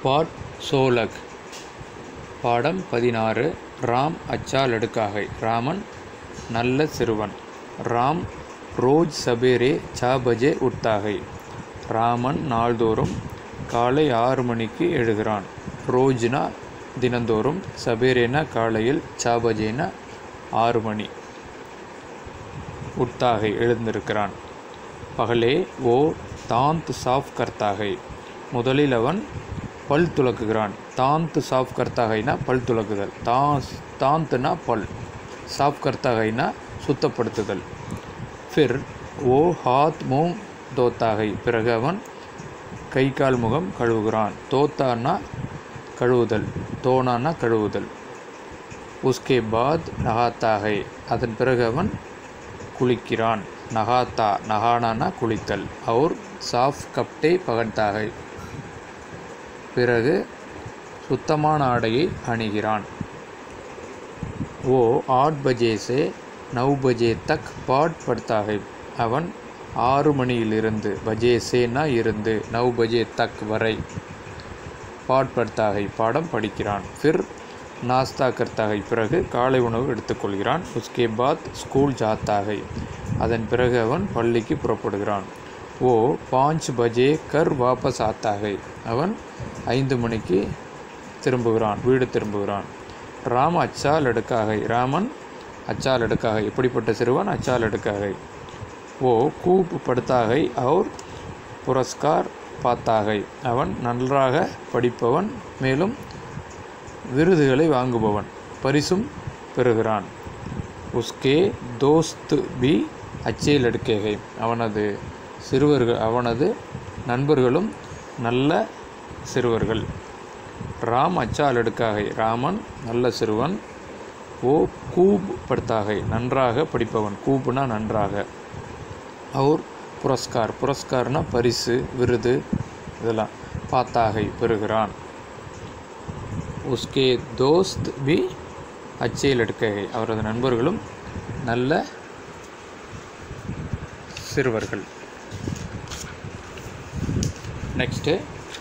பாட் சோலக் பாடம் பதினாறு ராம் அச்சா லடுக்காகை ராமன் நல்ல சிறுவன் ராம் ரோஜ் சபேரே சா பஜே உட்தாகை ராமன் நாள்தோறும் காலை ஆறு மணிக்கு எழுகிறான் ரோஜ்னா தினந்தோறும் சபேரேனா காலையில் சா பஜேனா ஆறு மணி உட்தாகை எழுந்திருக்கிறான் பகலே ஓ தாந்த் சாஃப் கர்த்தாகை முதலில் அவன் பல் துலக்குகிறான் தாந்த் சாஃப் கர்த்தாகைனா பல் துலக்குதல் தா தாந்த்னா பல் சாஃப் கர்த்தாகைனா சுத்தப்படுத்துதல் ஃபிர் ஓ ஹாத் மூங் தோத்தாகை பிறகு அவன் கை கால் முகம் கழுவுகிறான் தோத்தான்னா கழுவுதல் தோனானா கழுவுதல் உஸ்கே பாத் நகாத்தாகை அதன் பிறகு அவன் குளிக்கிறான் நகாத்தா நகானானா குளித்தல் அவுர் சாஃப் கப்டே பகட்டாகை பிறகு சுத்தமான ஆடையை அணிகிறான் ஓ ஆட் பஜே சே நவ் பஜே தக் பாட் படுத்தாகை அவன் ஆறு மணியிலிருந்து பஜே சேனா இருந்து நவ் பஜே தக் வரை பாட் படுத்தாகை பாடம் படிக்கிறான் ஃபிர் நாஸ்தா கர்த்தாகை பிறகு காலை உணவு எடுத்துக்கொள்கிறான் உஸ்கே பாத் ஸ்கூல் ஜாத்தாகை அதன் பிறகு அவன் பள்ளிக்கு புறப்படுகிறான் ஓ பாஞ்ச் பஜே கர் வாபஸ் ஆத்தாகை அவன் ஐந்து மணிக்கு திரும்புகிறான் வீடு திரும்புகிறான் ராம் அச்சா லடுக்காகை ராமன் அச்சா லடுக்காகை எப்படிப்பட்ட சிறுவன் அச்சா லடுக்காகை ஓ கூப் படுத்தாகை அவர் புரஸ்கார் பார்த்தாகை அவன் நன்றாக படிப்பவன் மேலும் விருதுகளை வாங்குபவன் பரிசும் பெறுகிறான் உஸ்கே தோஸ்த் பி அச்சே லடுக்கேகை அவனது சிறுவர்கள் அவனது நண்பர்களும் நல்ல சிறுவர்கள் ராம் அச்சா லடுக்காகை ராமன் நல்ல சிறுவன் ஓ கூப் படுத்தாகை நன்றாக படிப்பவன் கூப்னா நன்றாக அவர் புரஸ்கார் புரஸ்கார்னா பரிசு விருது இதெல்லாம் பாத்தாகை பெறுகிறான் உஸ்கே தோஸ்த் பி அச்சே லடுக்ககை அவரது நண்பர்களும் நல்ல சிறுவர்கள் नेक्स्ट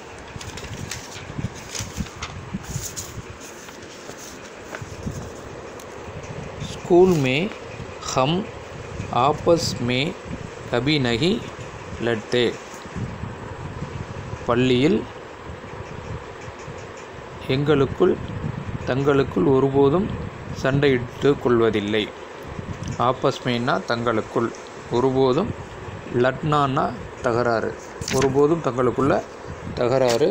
स्कूल में हम आपस में कभी नहीं लड़ते பள்ளியில் எங்களுக்குள் தங்களுக்குள் ஒருபோதும் சண்டையிட்டு கொள்வதில்லை ஆப்பஸ்மேனா தங்களுக்குள் ஒருபோதும் லட்னான்னா தகராறு ஒருபோதும் தங்களுக்குள்ள தகராறு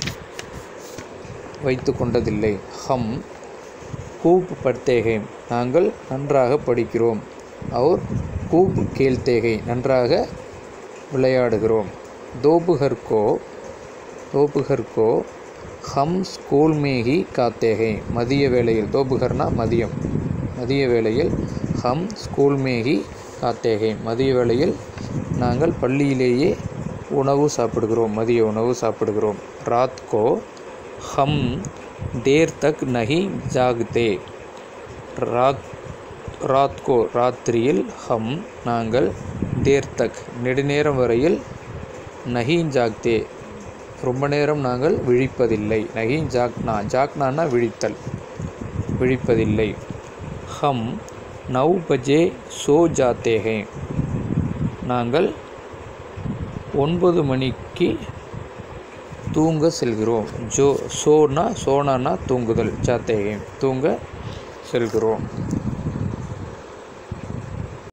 வைத்து கொண்டதில்லை ஹம் கூப் படுத்தேகை நாங்கள் நன்றாக படிக்கிறோம் அவர் கூப் கேள்தேகை நன்றாக விளையாடுகிறோம் தோபுகர்கோ தோபுகர்கோ ஹம் ஸ்கூல் மேகி காத்தேகை மதிய வேளையில் தோபுகர்னா மதியம் மதிய வேளையில் ஹம் ஸ்கூல் மேகி காத்தேகை மதிய வேளையில் நாங்கள் பள்ளியிலேயே உணவு சாப்பிடுகிறோம் மதிய உணவு சாப்பிடுகிறோம் ராத் கோ ஹம் தேர் தக் நஹி ஜாக்தே ராத் ராத் கோ ராத்திரியில் ஹம் நாங்கள் தேர் தக் நெடுநேரம் வரையில் நஹி ஜாக்தே ரொம்ப நேரம் நாங்கள் விழிப்பதில்லை நஹி ஜாக்னா ஜாக்னானா விழித்தல் விழிப்பதில்லை ஹம் நவ் பஜே சோ ஜாத்தேகே நாங்கள் ஒன்பது மணிக்கு தூங்க செல்கிறோம் ஜோ சோனா சோனானா தூங்குதல் ஜாத்தேகே தூங்க செல்கிறோம்